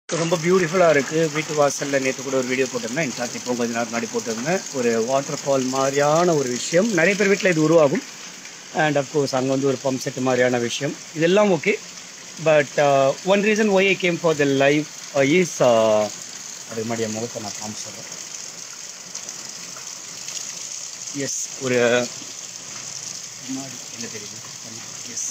ரொம்ப பியூட்டிஃபுல்லாக இருக்குது வீட்டு வாசலில் நேற்று கூட ஒரு வீடியோ போட்டிருந்தேன் இன்ஃபேக்ட் இப்போ கொஞ்ச நேரம் முன்னாடி போட்டிருந்தேன் ஒரு வாட்டர் ஃபால் மாதிரியான ஒரு விஷயம் நிறைய பேர் வீட்டில் இது உருவாகும் அண்ட் அஃப்கோர்ஸ் அங்கே வந்து ஒரு பம்ப் செட் மாதிரியான விஷயம் இதெல்லாம் okay but one reason why I came for the life is அதுக்கு முன்னாடி என் முகத்தை நான் காமிச்சிடுறேன் எஸ் ஒரு முன்னாடி என்ன தெரியுது எஸ்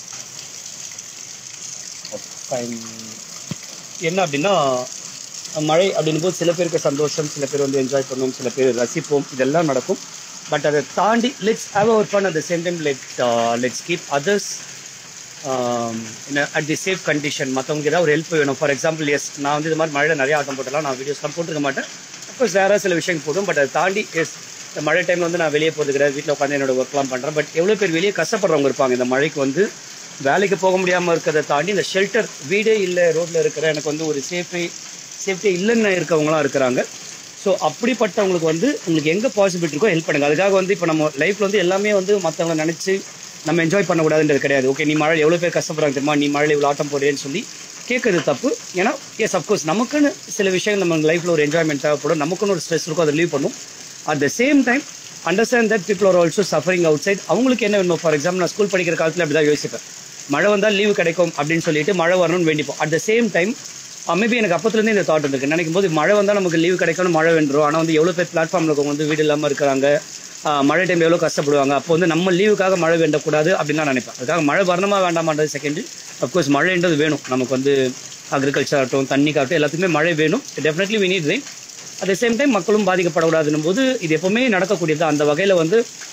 ஃபைன் என்ன அப்படின்னா மழை அப்படின்னும் போது சில பேருக்கு சந்தோஷம் சில பேர் வந்து என்ஜாய் பண்ணுவோம் சில பேர் ரசிப்போம் இதெல்லாம் நடக்கும் பட் அதை தாண்டி let's have our fun at the same time let let's keep others at the safe condition மற்றவங்க ஏதாவது ஒரு ஹெல்ப் வேணும் ஃபார் எக்ஸாம்பிள் எஸ் நான் வந்து இது மாதிரி மழையில் நிறைய ஆட்டம் போட்டலாம் நான் வீடியோஸ்லாம் போட்டுருக்க மாட்டேன் அப்கோர்ஸ் வேறு சில விஷயம் போடும் பட் அதை தாண்டி எஸ் இந்த மழை டைமில் வந்து நான் வெளியே போகிறது கிடையாது வீட்டில் உட்காந்து என்னோட ஒர்க்லாம் பண்ணுறேன் பட் எவ்வளோ பேர் வெளியே கஷ்டப்படுறவங்க இருப்பாங்க இந்த மழைக்கு வந்து வேலைக்கு போக முடியாமல் இருக்கிறத தாண்டி இந்த ஷெல்டர் வீடே இல்லை ரோட்டில் இருக்கிற எனக்கு வந்து ஒரு சேஃப்டி சேஃப்டி இல்லைன்னு இருக்கவங்களாம் இருக்கிறாங்க ஸோ அப்படிப்பட்டவங்களுக்கு வந்து உங்களுக்கு எங்கே பாசிபிலிட்டி இருக்கோ ஹெல்ப் பண்ணுங்க அதுக்காக வந்து இப்போ நம்ம லைஃப்பில் வந்து எல்லாமே வந்து மற்றவங்களை நினச்சி நம்ம என்ஜாய் பண்ணக்கூடாதுன்றது கிடையாது ஓகே நீ மழை எவ்வளோ பேர் கஷ்டப்படுறாங்க தெரியுமா நீ மழையில் இவ்வளோ ஆட்டம் போடுறேன்னு சொல்லி கேட்கறது தப்பு ஏன்னா எஸ் அஃப்கோர்ஸ் நமக்குன்னு சில விஷயங்கள் நம்ம லைஃப்பில் ஒரு என்ஜாய்மெண்ட் தேவைப்படும் நமக்குன்னு ஒரு ஸ்ட்ரெஸ் இருக்கும் அதை லீவ் பண்ணும் at the same time understand that people are also suffering outside அவங்களுக்கு என்ன வேணும் ஃபார் எக்ஸாம்பிள் நான் ஸ்கூல் படிக்கிற காலத்தில் அப்படி தான் யோசிப்பேன் மழை வந்தால் லீவு கிடைக்கும் அப்படின்னு சொல்லிட்டு மழை வரணும்னு வேண்டிப்போம் at the same time maybe எனக்கு அப்பத்துலேருந்து இந்த தாட் இருக்கு நினைக்கும் போது மழை வந்தால் நமக்கு லீவு கிடைக்கணும் மழை வென்றோம் ஆனால் வந்து எவ்வளோ பேர் பிளாட்ஃபார்மில் இருக்கவங்க வந்து வீடு இல்லாமல் இருக்கிறாங்க ஆஹ் மழை டைம் எவ்வளோ கஷ்டப்படுவாங்க அப்போ வந்து நம்ம லீவுக்காக மழை வேண்டக்கூடாது அப்படின்னு நான் நினைப்பேன் அதுக்காக மழை வரணுமா வேண்டாமான்றது செகண்ட் அஃப்கோர்ஸ் மழைன்றது வேணும் நமக்கு வந்து அக்ரிகல்ச்சர் ஆகட்டும் தண்ணிக்காகட்டும் எல்லாத்துக்குமே மழை வேணும் definitely we need rain at the same time மக்களும் பாதிக்கப்படக்கூடாதுன்னும் போது இது எப்பவுமே நடக்கக்கூடியது அந்த வகையில் வந்து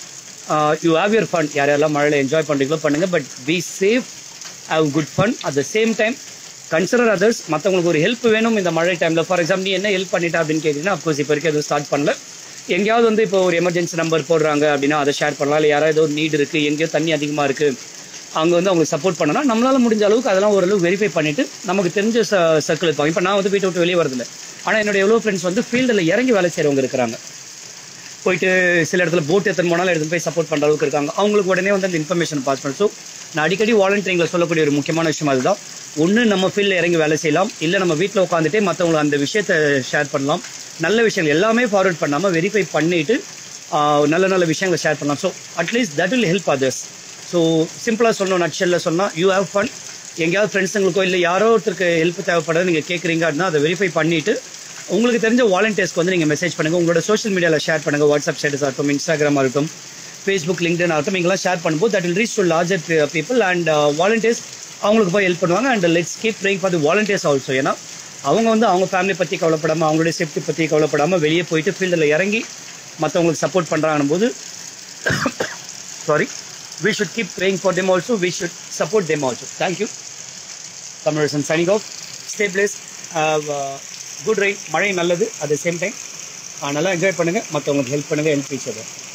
யூ ஹேவ் யுவர் ஃபன் யார் யாரெல்லாம் மழையில் என்ஜாய் பண்ணுறீங்களோ பண்ணுங்கள் but be safe have good fun at the same time consider others மற்றவங்களுக்கு ஒரு ஹெல்ப் வேணும் இந்த மழை டைமில் ஃபார் எக்ஸாம்பிள் நீ என்ன ஹெல்ப் பண்ணிட்டா அப்படின்னு கேட்டிங்கன்னா அப்கோர்ஸ் இப்போ வரைக்கும் எதுவும் ஸ்டார்ட் பண்ணல எங்கேயாவது வந்து இப்போ ஒரு எமர்ஜென்சி நம்பர் போடுறாங்க அப்படின்னா அதை ஷேர் பண்ணலாம் இல்லை யாராவது ஒரு நீட் இருக்குது எங்கேயோ தண்ணி அதிகமாக இருக்குது அங்கே வந்து அவங்களுக்கு சப்போர்ட் பண்ணணும் நம்மளால முடிஞ்ச அளவுக்கு அதெல்லாம் ஓரளவு வெரிஃபை பண்ணிட்டு நமக்கு தெரிஞ்ச சர்க்கிள் இருப்பாங்க இப்போ நான் வந்து வீட்டை விட்டு வெளியே வரதில்லை ஆனால் என்னோட எவ்வளோ ஃப்ரெண்ட்ஸ் வந்து ஃபீல்டில் இறங்கி வேலை செய்கிறவங்க இருக்கிறாங்க போயிட்டு சில இடத்துல போட் எத்தனை போனாலும் எடுத்து போய் சப்போர்ட் பண்ணுற அளவுக்கு இருக்காங்க அவங்களுக்கு உடனே வந்து அந்த இன்ஃபர்மேஷன் பாஸ் பண்ண ஸோ நான் அடிக்கடி வாலண்டியரிங்கில் சொல்லக்கூடிய ஒரு முக்கியமான விஷயம் அதுதான் ஒன்று நம்ம ஃபீல்டில் இறங்கி வேலை செய்யலாம் இல்லை நம்ம வீட்டில் உட்காந்துட்டே மற்றவங்களை அந்த விஷயத்தை ஷேர் பண்ணலாம் நல்ல விஷயங்கள் எல்லாமே ஃபார்வர்ட் பண்ணாமல் வெரிஃபை பண்ணிட்டு ஆஹ், நல்ல நல்ல விஷயங்களை ஷேர் பண்ணலாம் so at least that will help others so சிம்பிளாக சொல்லணும் நட்ஷலில் சொன்னால் யூ ஹேவ் ஃபன் எங்கேயாவது ஃப்ரெண்ட்ஸுங்களுக்கோ இல்லை யாரோ ஒருத்தருக்கு ஹெல்ப் தேவைப்படுறது நீங்கள் கேட்குறீங்க அப்படின்னா அதை வெரிஃபை பண்ணிவிட்டு உங்களுக்கு தெரிஞ்ச வாலண்டியர்ஸ்க்கு வந்து நீங்கள் மெசேஜ் பண்ணுங்கள் உங்களோட சோஷியல் மீடியாவில் ஷேர் பண்ணுங்கள் வாட்ஸ்அப் ஸ்டேட்டஸ் ஆகட்டும் இன்ஸ்டாகிராம் ஆகட்டும் ஃபேஸ்புக் லிங்க்டின் ஆகட்டும் இங்கெல்லாம் ஷேர் பண்ணும்போது that will reach to larger people and volunteers அவங்களுக்கு போய் ஹெல்ப் பண்ணுவாங்க and let's keep praying for the volunteers also ஏன்னா அவங்க வந்து அவங்க ஃபேமிலி பற்றி கவலைப்படாமல் அவங்களுடைய சேஃப்டி பற்றி கவலைப்படாமல் வெளியே போயிட்டு ஃபீல்டில் இறங்கி மற்றவங்களுக்கு சப்போர்ட் பண்ணுறாங்கன்னும் போது sorry we should keep praying for them also we should support them also thank you Tamilarasan signing off stay blessed have uh, good rain மழை நல்லது at the same time நல்லா என்ஜாய் பண்ணுங்க மற்றவங்களுக்கு ஹெல்ப் பண்ணுங்க ஹெல்ப் each other